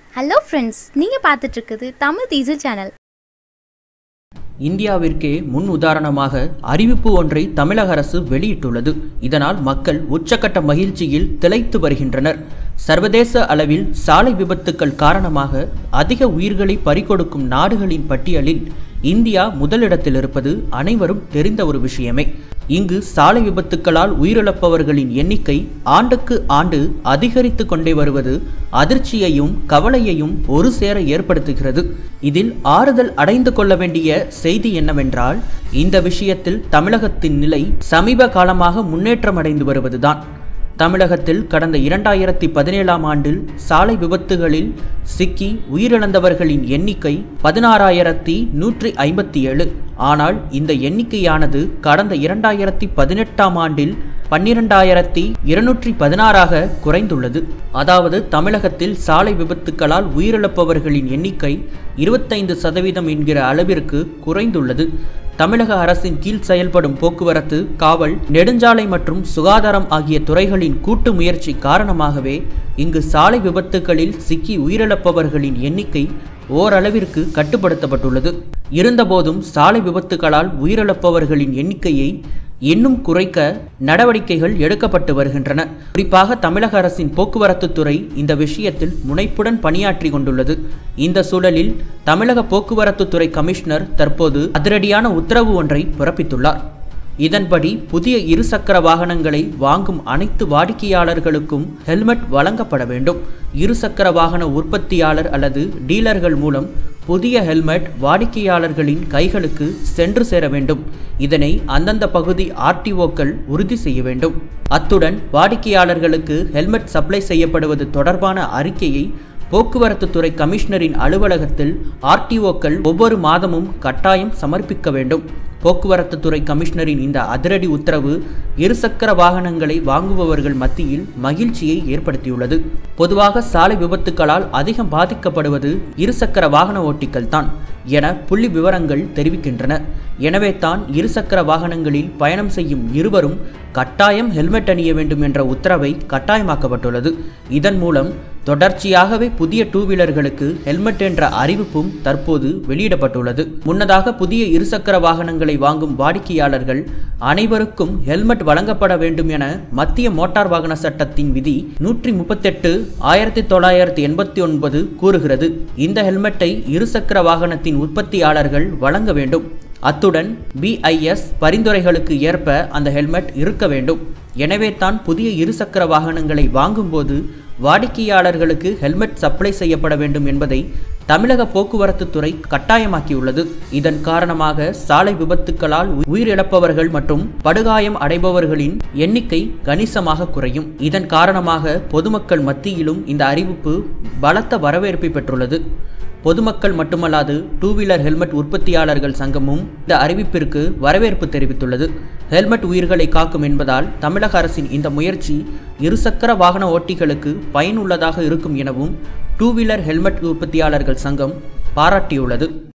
hello friends நீங்கள் பார்த்துட்டு இருக்குது தமிழ் டீசல் சேனல் இந்தியாவிற்கே முன் உதாரணமாக அறிவிப்பு ஒன்றை தமிழக அரசு வெளியிட்டுள்ளது இதனால் மக்கள் உச்சக்கட்ட மகிழ்ச்சியில் திளைத்து வருகின்றனர் சர்வதேச அளவில் சாலை விபத்துக்கள் காரணமாக அதிக உயிர்களை பறிகொடுக்கும் நாடுகளின் பட்டியலில் இந்தியா முதலிடத்தில் இருப்பது அனைவரும் தெரிந்த ஒரு விஷயமே இங்கு சாலை விபத்துக்களால் உயிரிழப்பவர்களின் எண்ணிக்கை ஆண்டுக்கு ஆண்டு அதிகரித்து கொண்டே வருவது அதிர்ச்சியையும் கவலையையும் ஒரு சேர ஏற்படுத்துகிறது இதில் ஆறுதல் அடைந்து கொள்ள வேண்டிய செய்தி என்னவென்றால் இந்த விஷயத்தில் தமிழகத்தின் நிலை சமீப காலமாக முன்னேற்றம் அடைந்து வருவதுதான் தமிழகத்தில் கடந்த இரண்டாயிரத்தி பதினேழாம் ஆண்டில் சாலை விபத்துகளில் சிக்கி உயிரிழந்தவர்களின் எண்ணிக்கை பதினாறாயிரத்தி நூற்றி ஐம்பத்தி ஏழு ஆனால் இந்த எண்ணிக்கையானது கடந்த இரண்டாயிரத்தி பதினெட்டாம் ஆண்டில் பன்னிரெண்டாயிரத்தி இருநூற்றி பதினாறாக குறைந்துள்ளது அதாவது தமிழகத்தில் சாலை விபத்துக்களால் உயிரிழப்பவர்களின் எண்ணிக்கை இருபத்தைந்து சதவீதம் என்கிற அளவிற்கு குறைந்துள்ளது தமிழக அரசின் கீழ் செயல்படும் போக்குவரத்து காவல் நெடுஞ்சாலை மற்றும் சுகாதாரம் ஆகிய துறைகளின் கூட்டு முயற்சி காரணமாகவே இங்கு சாலை விபத்துகளில் சிக்கி உயிரிழப்பவர்களின் எண்ணிக்கை ஓரளவிற்கு கட்டுப்படுத்தப்பட்டுள்ளது இருந்தபோதும் சாலை விபத்துகளால் உயிரிழப்பவர்களின் எண்ணிக்கையை இன்னும் குறைக்க நடவடிக்கைகள் எடுக்கப்பட்டு வருகின்றன குறிப்பாக தமிழக அரசின் போக்குவரத்து துறை இந்த விஷயத்தில் முனைப்புடன் பணியாற்றி கொண்டுள்ளது இந்த சூழலில் தமிழக போக்குவரத்து துறை கமிஷனர் தற்போது அதிரடியான உத்தரவு ஒன்றை பிறப்பித்துள்ளார் இதன்படி புதிய இருசக்கர வாகனங்களை வாங்கும் அனைத்து வாடிக்கையாளர்களுக்கும் ஹெல்மெட் வழங்கப்பட வேண்டும் இருசக்கர வாகன உற்பத்தியாளர் அல்லது டீலர்கள் மூலம் புதிய ஹெல்மெட் வாடிக்கையாளர்களின் கைகளுக்கு சென்று சேர வேண்டும் இதனை அந்தந்த பகுதி ஆர்டிஓக்கள் உறுதி செய்ய வேண்டும் அத்துடன் வாடிக்கையாளர்களுக்கு ஹெல்மெட் சப்ளை செய்யப்படுவது தொடர்பான அறிக்கையை போக்குவரத்து துறை கமிஷனரின் அலுவலகத்தில் ஆர்டிஓக்கள் ஒவ்வொரு மாதமும் கட்டாயம் சமர்ப்பிக்க வேண்டும் போக்குவரத்து துறை கமிஷனரின் இந்த அதிரடி உத்தரவு இருசக்கர வாகனங்களை வாங்குபவர்கள் மத்தியில் மகிழ்ச்சியை ஏற்படுத்தியுள்ளது பொதுவாக சாலை விபத்துக்களால் அதிகம் பாதிக்கப்படுவது இருசக்கர வாகன ஓட்டிகள் தான் என புள்ளி விவரங்கள் தெரிவிக்கின்றன எனவே தான் இருசக்கர வாகனங்களில் பயணம் செய்யும் இருவரும் கட்டாயம் ஹெல்மெட் அணிய வேண்டும் என்ற உத்தரவை கட்டாயமாக்கப்பட்டுள்ளது இதன் மூலம் தொடர்ச்சியாகவே புதிய டூ வீலர்களுக்கு ஹெல்மெட் என்ற அறிவிப்பும் தற்போது வெளியிடப்பட்டுள்ளது முன்னதாக புதிய இருசக்கர வாகனங்களை வாங்கும் வாடிக்கையாளர்கள் அனைவருக்கும் ஹெல்மெட் வழங்கப்பட வேண்டும் என மத்திய மோட்டார் வாகன சட்டத்தின் விதி நூற்றி முப்பத்தெட்டு ஆயிரத்தி தொள்ளாயிரத்தி எண்பத்தி ஒன்பது கூறுகிறது இந்த ஹெல்மெட்டை இருசக்கர வாகனத்தின் உற்பத்தியாளர்கள் வழங்க வேண்டும் அத்துடன் பிஐஎஸ் பரிந்துரைகளுக்கு ஏற்ப அந்த ஹெல்மெட் இருக்க வேண்டும் எனவே தான் புதிய இருசக்கர வாகனங்களை வாங்கும்போது வாடிக்கையாளர்களுக்கு ஹெல்மெட் சப்ளை செய்யப்பட வேண்டும் என்பதை தமிழக போக்குவரத்து துறை கட்டாயமாக்கியுள்ளது இதன் காரணமாக சாலை விபத்துக்களால் உயிரிழப்பவர்கள் மற்றும் படுகாயம் அடைபவர்களின் எண்ணிக்கை கணிசமாக குறையும் இதன் காரணமாக பொதுமக்கள் மத்தியிலும் இந்த அறிவிப்பு பலத்த வரவேற்பை பெற்றுள்ளது பொதுமக்கள் மட்டுமல்லாது டூ வீலர் ஹெல்மெட் உற்பத்தியாளர்கள் சங்கமும் இந்த அறிவிப்பிற்கு வரவேற்பு தெரிவித்துள்ளது ஹெல்மெட் உயிர்களை காக்கும் என்பதால் தமிழக அரசின் இந்த முயற்சி இருசக்கர வாகன ஓட்டிகளுக்கு பயனுள்ளதாக இருக்கும் எனவும் டூ வீலர் ஹெல்மெட் உற்பத்தியாளர்கள் சங்கம் பாராட்டியுள்ளது